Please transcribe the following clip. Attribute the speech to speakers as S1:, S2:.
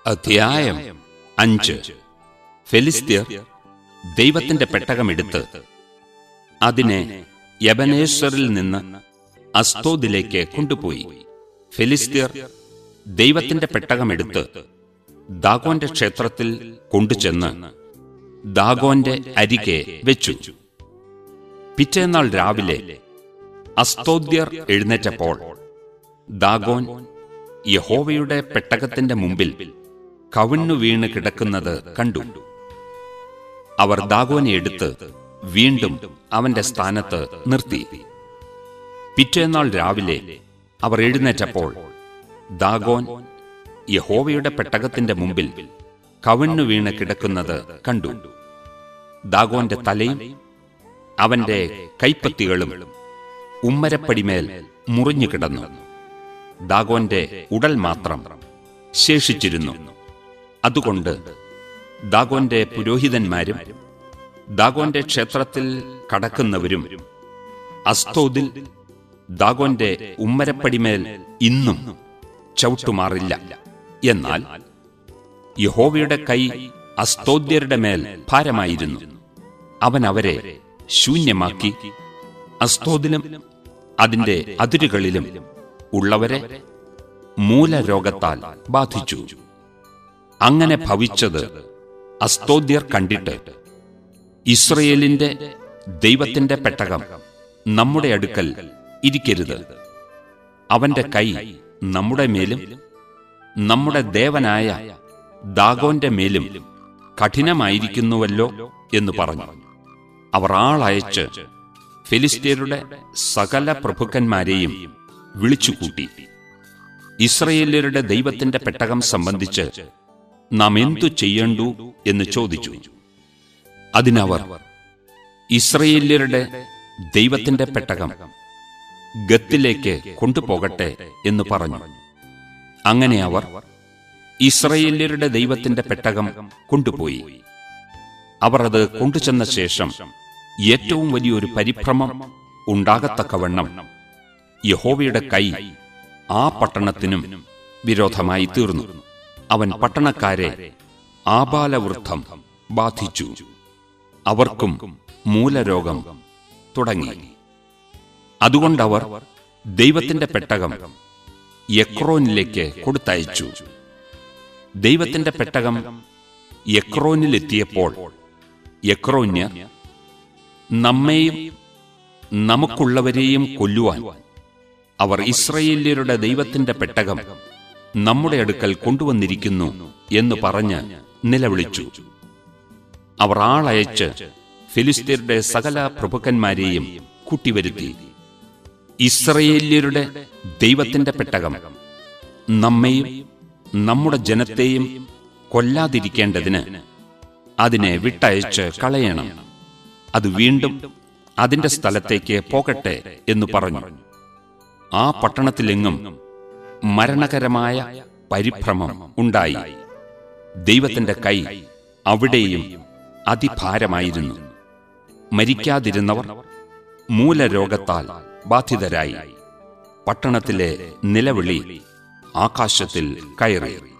S1: അധ്യായം അഞ്ച് ഫെലിസ്ത്യർ ദൈവത്തിന്റെ പെട്ടകമെടുത്ത് അതിനെ യബനേശ്വറിൽ നിന്ന് അസ്തോദിലേക്ക് കൊണ്ടുപോയി ഫെലിസ്ത്യർ ദൈവത്തിന്റെ പെട്ടകമെടുത്ത് ദാഗോന്റെ ക്ഷേത്രത്തിൽ കൊണ്ടുചെന്ന് ദാഗോന്റെ അരികെ വെച്ചു പിറ്റേന്നാൾ രാവിലെ അസ്തോദ്യർ എഴുന്നേറ്റപ്പോൾ ദാഗോൻ യഹോവയുടെ പെട്ടകത്തിന്റെ മുമ്പിൽ കവിണ്ണു വീണ് കിടക്കുന്നത് കണ്ടു അവർ ദാഗോനെ എടുത്ത് വീണ്ടും അവന്റെ സ്ഥാനത്ത് നിർത്തി പിറ്റേന്നാൾ രാവിലെ അവർ എഴുന്നേറ്റപ്പോൾ ദാഗോൻ യഹോവയുടെ പെട്ടകത്തിന്റെ മുമ്പിൽ കവിണ്ണു വീണ് കിടക്കുന്നത് കണ്ടു ദാഗോന്റെ തലയും അവന്റെ കൈപ്പത്തികളും ഉമ്മരപ്പടിമേൽ മുറിഞ്ഞു കിടന്നു ദാഗോന്റെ ഉടൽ മാത്രം ശേഷിച്ചിരുന്നു അതുകൊണ്ട് ദാഗോന്റെ പുരോഹിതന്മാരും ദാഗോന്റെ ക്ഷേത്രത്തിൽ കടക്കുന്നവരും അസ്തോദിൽ ദാഗോന്റെ ഉമ്മരപ്പടിമേൽ ഇന്നും ചവിട്ടുമാറില്ല എന്നാൽ യഹോവയുടെ കൈ അസ്തോദ്യരുടെ മേൽ ഭാരമായിരുന്നു അവൻ അവരെ ശൂന്യമാക്കി അസ്തോദിലും അതിന്റെ അതിരുകളിലും ഉള്ളവരെ മൂലരോഗത്താൽ ബാധിച്ചു അങ്ങനെ ഭവിച്ചത് അസ്തോദ്യർ കണ്ടിട്ട് ഇസ്രയേലിന്റെ ദൈവത്തിന്റെ പെട്ടകം നമ്മുടെ അടുക്കൽ ഇരിക്കരുത് അവന്റെ കൈ നമ്മുടെ മേലും നമ്മുടെ ദേവനായ ദാഗോന്റെ മേലും കഠിനമായിരിക്കുന്നുവല്ലോ എന്ന് പറഞ്ഞു അവർ ആളയച്ച് ഫിലിസ്തീനരുടെ സകല പ്രഭുക്കന്മാരെയും വിളിച്ചുകൂട്ടി ഇസ്രയേല്യരുടെ ദൈവത്തിന്റെ പെട്ടകം സംബന്ധിച്ച് നാം എന്തു ചെയ്യണ്ടു എന്ന് ചോദിച്ചു അതിനവർ ഇസ്രയേല്യരുടെ ദൈവത്തിന്റെ പെട്ടകം ഗത്തിലേക്ക് കൊണ്ടുപോകട്ടെ എന്ന് പറഞ്ഞു അങ്ങനെ അവർ ഇസ്രയേല്യരുടെ ദൈവത്തിന്റെ പെട്ടകം കൊണ്ടുപോയി അവർ അത് കൊണ്ടുചെന്ന ശേഷം ഏറ്റവും വലിയൊരു പരിഭ്രമം ഉണ്ടാകത്തക്കവണ്ണം യഹോവയുടെ കൈ ആ പട്ടണത്തിനും വിരോധമായി തീർന്നു അവൻ പട്ടണക്കാരെ ആബാലവൃദ്ധം ബാധിച്ചു അവർക്കും മൂലരോഗം തുടങ്ങി അതുകൊണ്ടവർ ദൈവത്തിന്റെ പെട്ടകം യക്രോനിലേക്ക് കൊടുത്തയച്ചു ദൈവത്തിന്റെ പെട്ടകം യക്രോനിലെത്തിയപ്പോൾ യക്രോന്യർ നമ്മെയും നമുക്കുള്ളവരെയും കൊല്ലുവാൻ അവർ ഇസ്രയേല്യരുടെ ദൈവത്തിന്റെ പെട്ടകം നമ്മുടെ അടുക്കൽ കൊണ്ടുവന്നിരിക്കുന്നു എന്ന് പറഞ്ഞ് നിലവിളിച്ചു അവർ ആളയച്ച് ഫിലിസ്തീനയുടെ സകല പ്രഭുക്കന്മാരെയും കൂട്ടിവരുത്തി ഇസ്രയേല്യരുടെ ദൈവത്തിന്റെ പെട്ടകം നമ്മെയും നമ്മുടെ ജനത്തെയും കൊല്ലാതിരിക്കേണ്ടതിന് അതിനെ വിട്ടയച്ച് കളയണം അത് വീണ്ടും അതിന്റെ സ്ഥലത്തേക്ക് പോകട്ടെ എന്ന് പറഞ്ഞു ആ പട്ടണത്തിലെങ്ങും മരണകരമായ പരിഭ്രമം ഉണ്ടായി ദൈവത്തിന്റെ കൈ അവിടെയും അതിഭാരമായിരുന്നു മരിക്കാതിരുന്നവർ മൂലരോഗത്താൽ ബാധിതരായി പട്ടണത്തിലെ നിലവിളി ആകാശത്തിൽ കയറി